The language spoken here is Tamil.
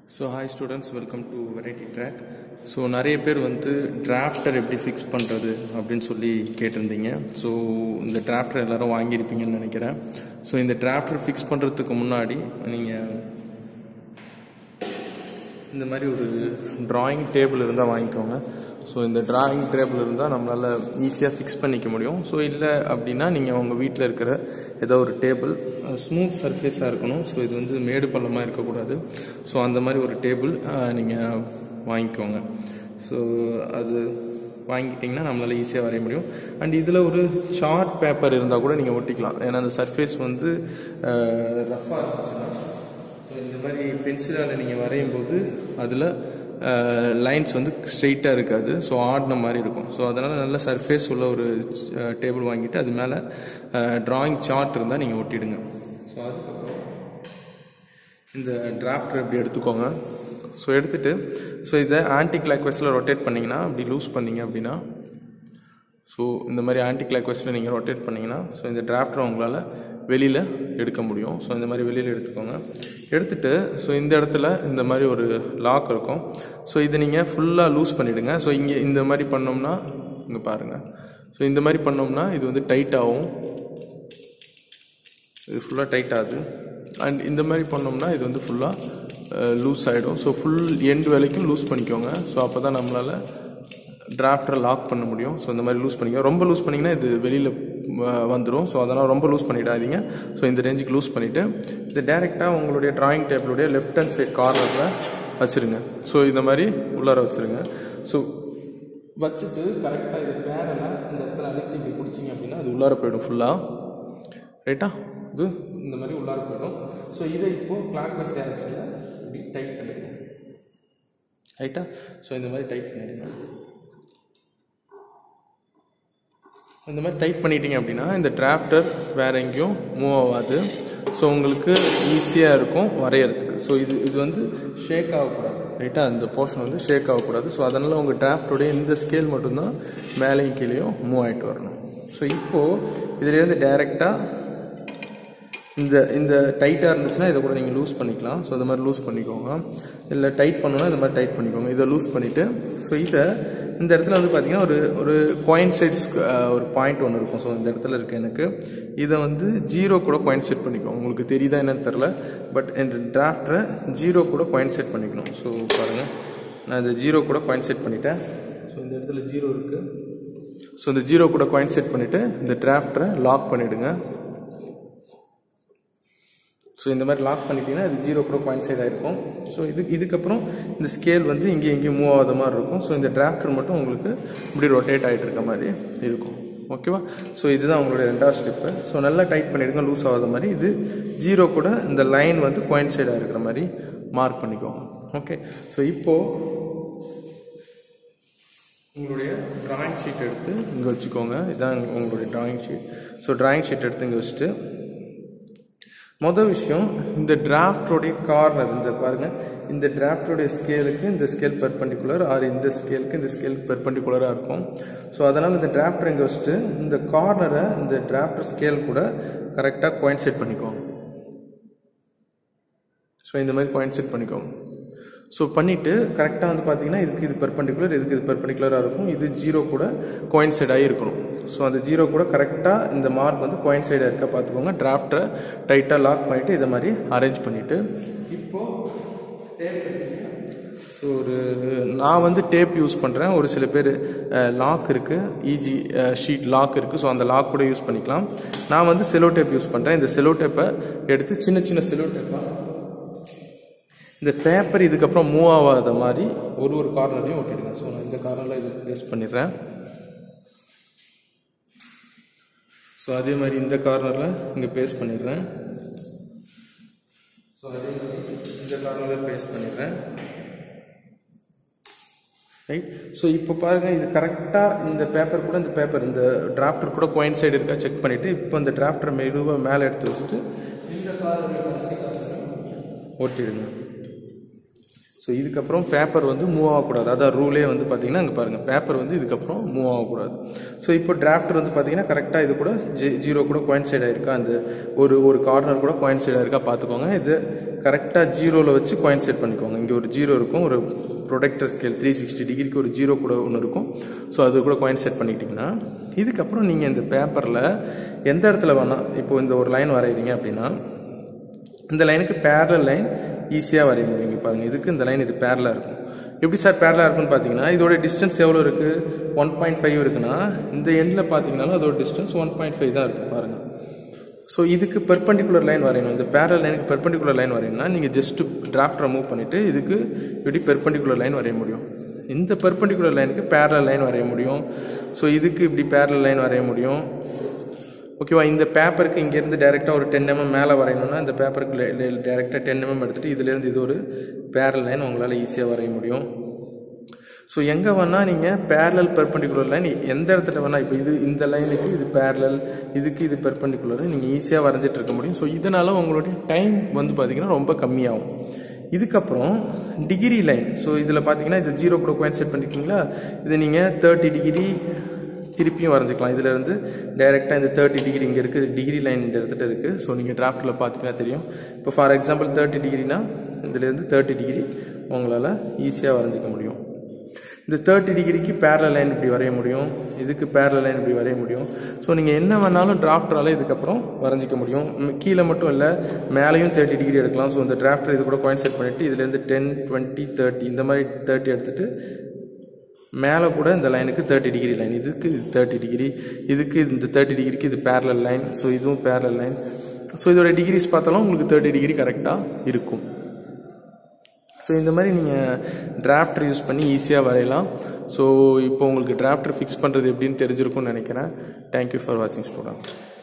so hi students welcome to variety track so நிறைய பேர் வந்து டிராஃப்டர் எப்படி ஃபிக்ஸ் பண்ணுறது அப்படின்னு சொல்லி கேட்டிருந்தீங்க ஸோ இந்த டிராஃப்டர் எல்லாரும் வாங்கியிருப்பீங்கன்னு நினைக்கிறேன் ஸோ இந்த டிராஃப்டர் ஃபிக்ஸ் பண்ணுறதுக்கு முன்னாடி நீங்கள் இந்த மாதிரி ஒரு டிராயிங் டேபிள் இருந்தால் வாங்கிக்கோங்க ஸோ இந்த டிராயிங் டேபிள் இருந்தால் நம்மளால் ஈஸியாக ஃபிக்ஸ் பண்ணிக்க முடியும் ஸோ இல்லை அப்படின்னா நீங்கள் உங்கள் வீட்டில் இருக்கிற ஏதோ ஒரு டேபிள் ஸ்மூத் சர்ஃபேஸாக இருக்கணும் ஸோ இது வந்து மேடு பள்ளமாக இருக்கக்கூடாது ஸோ அந்த மாதிரி ஒரு டேபிள் நீங்கள் வாங்கிக்கோங்க ஸோ அது வாங்கிட்டிங்கன்னா நம்மளால் ஈஸியாக வரைய முடியும் அண்ட் இதில் ஒரு சார்ட் பேப்பர் இருந்தால் கூட நீங்கள் ஒட்டிக்கலாம் ஏன்னா அந்த சர்ஃபேஸ் வந்து ரஃப்பாக இருந்துச்சுன்னா ஸோ இந்த மாதிரி பென்சிலால் நீங்கள் வரையும் போது அதில் லைன்ஸ் வந்து ஸ்ட்ரெயிட்டாக இருக்காது ஸோ ஆடின மாதிரி இருக்கும் ஸோ அதனால் நல்ல சர்ஃபேஸ் உள்ள ஒரு டேபிள் வாங்கிட்டு அது மேலே ட்ராயிங் சார்ட் இருந்தால் நீங்கள் ஒட்டிடுங்க ஸோ அதுக்கப்புறம் இந்த டிராஃப்டர் இப்படி எடுத்துக்கோங்க ஸோ எடுத்துகிட்டு ஸோ இதை ஆன்டி கிளாக்வஸில் ரொட்டேட் பண்ணிங்கன்னா அப்படி லூஸ் பண்ணிங்க அப்படின்னா ஸோ இந்த மாதிரி ஆன்டி கிளாக்வஸில் நீங்கள் ரொட்டேட் பண்ணிங்கன்னா ஸோ இந்த டிராஃப்டரை உங்களால் வெளியில் எடுக்க முடியும் ஸோ இந்த மாதிரி வெளியில் எடுத்துக்கோங்க எடுத்துகிட்டு ஸோ இந்த இடத்துல இந்த மாதிரி ஒரு லாக் இருக்கும் ஸோ இதை நீங்கள் ஃபுல்லாக லூஸ் பண்ணிவிடுங்க ஸோ இங்கே இந்த மாதிரி பண்ணோம்னா இங்கே பாருங்கள் ஸோ இந்த மாதிரி பண்ணோம்னா இது வந்து டைட் ஆகும் இது ஃபுல்லாக டைட் ஆகுது அண்ட் இந்த மாதிரி பண்ணோம்னா இது வந்து ஃபுல்லாக லூஸ் ஆகிடும் ஸோ ஃபுல் எண்ட் வரைக்கும் லூஸ் பண்ணிக்கோங்க ஸோ அப்போ தான் நம்மளால் டிராஃப்டரை லாக் பண்ண முடியும் ஸோ இந்த மாதிரி லூஸ் பண்ணிக்கோ ரொம்ப லூஸ் பண்ணிங்கன்னா இது வெளியில் வந்துடும் ஸோ அதனால் ரொம்ப லூஸ் பண்ணிடாதீங்க ஸோ இந்த ரேஞ்சுக்கு லூஸ் பண்ணிவிட்டு இது டேரெக்டாக உங்களுடைய ட்ராயிங் டேபிளுடைய லெஃப்ட் ஹேண்ட் சைட் கார்னரில் வச்சுருங்க ஸோ இந்த மாதிரி உள்ளார வச்சுருங்க ஸோ வச்சுட்டு கரெக்டாக இது பேரலாக இந்த இடத்துல அழுத்தி இப்படி பிடிச்சிங்க அப்படின்னா அது உள்ளார போயிடும் ஃபுல்லாக ரைட்டா இது இந்த மாதிரி உள்ளார போயிடும் ஸோ இதை இப்போது கிளாக் வைஸ் டேரக்ஷனில் இப்படி டைட் பண்ணிடுங்க ரைட்டா ஸோ இந்த மாதிரி டைட் பண்ணிடுங்க இந்த மாதிரி டைப் பண்ணிட்டீங்க அப்படின்னா இந்த டிராஃப்டர் வேறு எங்கேயும் மூவ் ஆகாது ஸோ உங்களுக்கு ஈஸியாக இருக்கும் வரைகிறதுக்கு ஸோ இது இது வந்து ஷேக் ஆகக்கூடாது ரைட்டாக அந்த போர்ஷன் வந்து ஷேக் ஆகக்கூடாது ஸோ அதனால் உங்கள் டிராஃப்டோடைய இந்த ஸ்கேல் மட்டும்தான் மேலேயும் கீழேயும் மூவ் ஆகிட்டு வரணும் ஸோ இப்போது இதுலேருந்து டைரெக்டாக இந்த இந்த டைட்டாக இருந்துச்சுன்னா இதை கூட நீங்கள் லூஸ் பண்ணிக்கலாம் ஸோ இந்த மாதிரி லூஸ் பண்ணிக்கோங்க இல்லை டைட் பண்ணணும்னா இந்த மாதிரி டைட் பண்ணிக்கோங்க இதை லூஸ் பண்ணிவிட்டு ஸோ இதை இந்த இடத்துல வந்து பார்த்தீங்கன்னா ஒரு ஒரு பாயிண்ட் செட்ஸ் ஒரு பாயிண்ட் ஒன்று இருக்கும் ஸோ இந்த இடத்துல இருக்குது எனக்கு இதை வந்து ஜீரோ கூட பாயிண்ட் செட் பண்ணிக்கோங்க உங்களுக்கு தெரியுதா என்னன்னு தெரில பட் என் டிராஃப்டரை ஜீரோ கூட பாயிண்ட் செட் பண்ணிக்கணும் ஸோ பாருங்கள் நான் இந்த ஜீரோ கூட பாயிண்ட் செட் பண்ணிட்டேன் ஸோ இந்த இடத்துல ஜீரோ இருக்குது ஸோ இந்த ஜீரோ கூட பாயிண்ட் செட் பண்ணிவிட்டு இந்த டிராஃப்டரை லாக் பண்ணிவிடுங்க ஸோ இந்த மாதிரி லாக் பண்ணிட்டீங்கன்னா இது ஜீரோ கூட பாயிண்ட் சைட் ஆகிருக்கும் ஸோ இது இதுக்கப்புறம் இந்த ஸ்கேல் வந்து இங்கே இங்கேயும் மூவ் ஆகாத மாதிரி இருக்கும் ஸோ இந்த டிராஃப்டர் மட்டும் உங்களுக்கு இப்படி ரொட்டேட் ஆகிட்டு இருக்க மாதிரி இருக்கும் ஓகேவா ஸோ இதுதான் உங்களுடைய ரெண்டாவது ஸ்டெப்பு ஸோ நல்லா டைட் பண்ணிவிடுங்க லூஸ் ஆகாத மாதிரி இது ஜீரோ கூட இந்த லைன் வந்து பாயிண்ட் சைடாக இருக்கிற மாதிரி மார்க் பண்ணிக்கோங்க ஓகே ஸோ இப்போது உங்களுடைய ட்ராயிங் ஷீட் எடுத்து இங்கே வச்சுக்கோங்க இதுதான் உங்களுடைய drawing sheet so drawing sheet எடுத்து இங்கே வச்சுட்டு மொதல் விஷயம் இந்த டிராஃப்டோடைய கார்னர் இந்த பாருங்கள் இந்த டிராஃப்டோடைய ஸ்கேலுக்கு இந்த ஸ்கேல் பெர்பண்டிகுலர் ஆர் இந்த ஸ்கேலுக்கு இந்த ஸ்கேலுக்கு பெர்பண்டிகுலராக இருக்கும் ஸோ அதனால் இந்த டிராஃப்டர் இங்கே வச்சுட்டு இந்த கார்னரை இந்த டிராஃப்டர் ஸ்கேல் கூட கரெக்டாக கோயின் செட் பண்ணிக்கோங்க ஸோ இந்த மாதிரி கோயின் செட் பண்ணிக்கோங்க ஸோ பண்ணிவிட்டு கரெக்டாக வந்து பார்த்தீங்கன்னா இதுக்கு இது பெர்பண்டிகுலர் இதுக்கு இது பெர்பண்டிகுலராக இருக்கும் இது ஜீரோ கூட கோயின் சைடாகி இருக்கணும் ஸோ அந்த ஜீரோ கூட கரெக்டாக இந்த மார்க் வந்து கோயின் சைடாக இருக்க பார்த்துக்கோங்க டிராஃப்டரை டைட்டாக லாக் பண்ணிவிட்டு இதை மாதிரி அரேஞ்ச் பண்ணிவிட்டு இப்போது ஸோ ஒரு நான் வந்து டேப் யூஸ் பண்ணுறேன் ஒரு சில பேர் லாக் இருக்குது இஜி ஷீட் லாக் இருக்குது ஸோ அந்த லாக் கூட யூஸ் பண்ணிக்கலாம் நான் வந்து செலோ டேப் யூஸ் பண்ணுறேன் இந்த செலோ டேப்பை எடுத்து சின்ன சின்ன செலோ டேப்பாக இந்த பேப்பர் இதுக்கப்புறம் மூவ் ஆகாத மாதிரி ஒரு ஒரு கார்னரையும் ஒட்டிடுங்க ஸோ நான் இந்த கார்னரில் இது பேஸ்ட் பண்ணிடுறேன் ஸோ அதே மாதிரி இந்த கார்னரில் இங்கே பேஸ்ட் பண்ணிடுறேன் ஸோ அதே மாதிரி இந்த கார்னரில் பேஸ்ட் பண்ணிடுறேன் ரைட் ஸோ இப்போ பாருங்கள் இது கரெக்டாக இந்த பேப்பர் கூட இந்த பேப்பர் இந்த டிராஃப்டர் கூட கோயின் சைடு இருக்கா செக் பண்ணிவிட்டு இப்போ இந்த டிராஃப்டரை மெதுவாக மேலே எடுத்து வச்சுட்டு இந்த கார்னர் ஒட்டிடுங்க ஸோ ஸோ இதுக்கப்புறம் பேப்பர் வந்து மூவ் ஆகக்கூடாது அதான் ரூலே வந்து பார்த்தீங்கன்னா இங்கே பாருங்கள் பேப்பர் வந்து இதுக்கப்புறம் மூவ் ஆகக்கூடாது ஸோ இப்போ டிராஃப்டர் வந்து பார்த்தீங்கன்னா கரெக்டாக இது கூட ஜி ஜீரோ கூட கோயின் சைட் ஆயிருக்கா அந்த ஒரு ஒரு கார்னர் கூட கோயின் சைட் ஆயிருக்கா பார்த்துக்கோங்க இது கரெக்டாக ஜீரோவில் வச்சு கோயின் செட் பண்ணிக்கோங்க இங்கே ஒரு ஜீரோ இருக்கும் ஒரு ப்ரொடெக்டர் ஸ்கேல் த்ரீ சிக்ஸ்டி டிகிரிக்கு ஒரு ஜீரோ கூட ஒன்று இருக்கும் ஸோ அது கூட கோயின் செட் பண்ணிக்கிட்டிங்கன்னா இதுக்கப்புறம் நீங்கள் இந்த பேப்பரில் எந்த இடத்துல வேணால் இப்போ இந்த ஒரு லைன் வரைகிறீங்க அப்படின்னா இந்த லைனுக்கு பேரலல் லைன் ஈஸியாக வரைய முடியும் இங்கே பாருங்கள் இதுக்கு இந்த லைன் இது பேரலாக இருக்கும் எப்படி சார் பேரலாக இருக்கும்னு பார்த்தீங்கன்னா இதோட டிஸ்டன்ஸ் எவ்வளோ இருக்குது ஒன் பாயிண்ட் ஃபைவ் இருக்குன்னா இந்த எண்டில் பார்த்தீங்கன்னாலும் அதோட டிஸ்டன்ஸ் ஒன் பாயிண்ட் ஃபைவ் தான் இருக்கும் பாருங்கள் ஸோ இதுக்கு பெர்பெண்டிகுலர் லைன் வரையணும் இந்த பேரல் லைனுக்கு பெர்பெண்டிகுலர் லைன் வரையணும்னா நீங்கள் ஜஸ்ட் டிராஃப்ட் மூவ் பண்ணிவிட்டு இதுக்கு இப்படி பெர்பெண்டிகுலர் லைன் வரைய முடியும் இந்த பெர்பெண்டிகுலர் லைனுக்கு பேரல் லைன் வரைய முடியும் ஸோ இதுக்கு இப்படி பேரல் லைன் வரைய முடியும் ஓகேவா இந்த பேப்பருக்கு இங்கேருந்து டேரெக்டாக ஒரு டென் எம்எம் மேலே வரையணும்னா இந்த பேப்பருக்கு டேரெக்டாக டென் எம்எம் எடுத்துகிட்டு இதுலேருந்து இது ஒரு பேரல் லைன் உங்களால் ஈஸியாக வரைய முடியும் ஸோ எங்கே வேணால் நீங்கள் பேரலல் பெர்பெண்டிகுலர் லைன் எந்த இடத்துல வேணால் இப்போ இது இந்த லைனுக்கு இது பேரலல் இதுக்கு இது பெர்பெண்டிகுலர் நீங்கள் ஈஸியாக வரைஞ்சிட்டு இருக்க முடியும் ஸோ இதனால உங்களுடைய டைம் வந்து பார்த்திங்கன்னா ரொம்ப கம்மியாகும் இதுக்கப்புறம் டிகிரி லைன் ஸோ இதில் பார்த்தீங்கன்னா இது ஜீரோ கூட கோயின் செட் பண்ணிருக்கீங்களா இது நீங்கள் தேர்ட்டி டிகிரி திருப்பியும் வரைஞ்சிக்கலாம் இதில் இருந்து டைரெக்டாக இந்த தேர்ட்டி டிகிரி இங்கே இருக்குது டிகிரி லைன் இந்த இடத்துல இருக்குது ஸோ நீங்கள் டிராஃப்ட்டில் பார்த்தீங்கன்னா தெரியும் இப்போ ஃபார் எக்ஸாம்பிள் தேர்ட்டி டிகிரினா இதுலேருந்து தேர்ட்டி டிகிரி உங்களால் ஈஸியாக வரைஞ்சிக்க முடியும் இந்த தேர்ட்டி டிகிரிக்கு பேரல லைன் இப்படி வரைய முடியும் இதுக்கு பேரல லைன் இப்படி வரைய முடியும் ஸோ நீங்கள் என்ன வேணாலும் டிராஃப்டரால் இதுக்கப்புறம் வரைஞ்சிக்க முடியும் ம், கீழே மட்டும் இல்லை மேலேயும் தேர்ட்டி டிகிரி எடுக்கலாம் ஸோ இந்த டிராஃப்டர் இது கூட கோயின் செட் பண்ணிவிட்டு இதுலேருந்து டென் டுவெண்ட்டி தேர்ட்டி இந்த மாதிரி தேர்ட்டி எடுத்துகிட்டு மேலே கூட இந்த லைனுக்கு தேர்ட்டி டிகிரி லைன் இதுக்கு இது தேர்ட்டி டிகிரி இதுக்கு இந்த தேர்ட்டி டிகிரிக்கு இது பேரலல் லைன் ஸோ இதுவும் பேரலல் லைன் ஸோ இதோட டிகிரிஸ் பார்த்தாலும் உங்களுக்கு தேர்ட்டி டிகிரி கரெக்டாக இருக்கும் ஸோ இந்த மாதிரி நீங்கள் டிராஃப்டர் யூஸ் பண்ணி ஈஸியாக வரையலாம் ஸோ இப்போ உங்களுக்கு டிராஃப்டர் ஃபிக்ஸ் பண்ணுறது எப்படின்னு தெரிஞ்சிருக்கும்னு நினைக்கிறேன் தேங்க்யூ ஃபார் வாட்சிங் ஸ்டூடெண்ட்ஸ்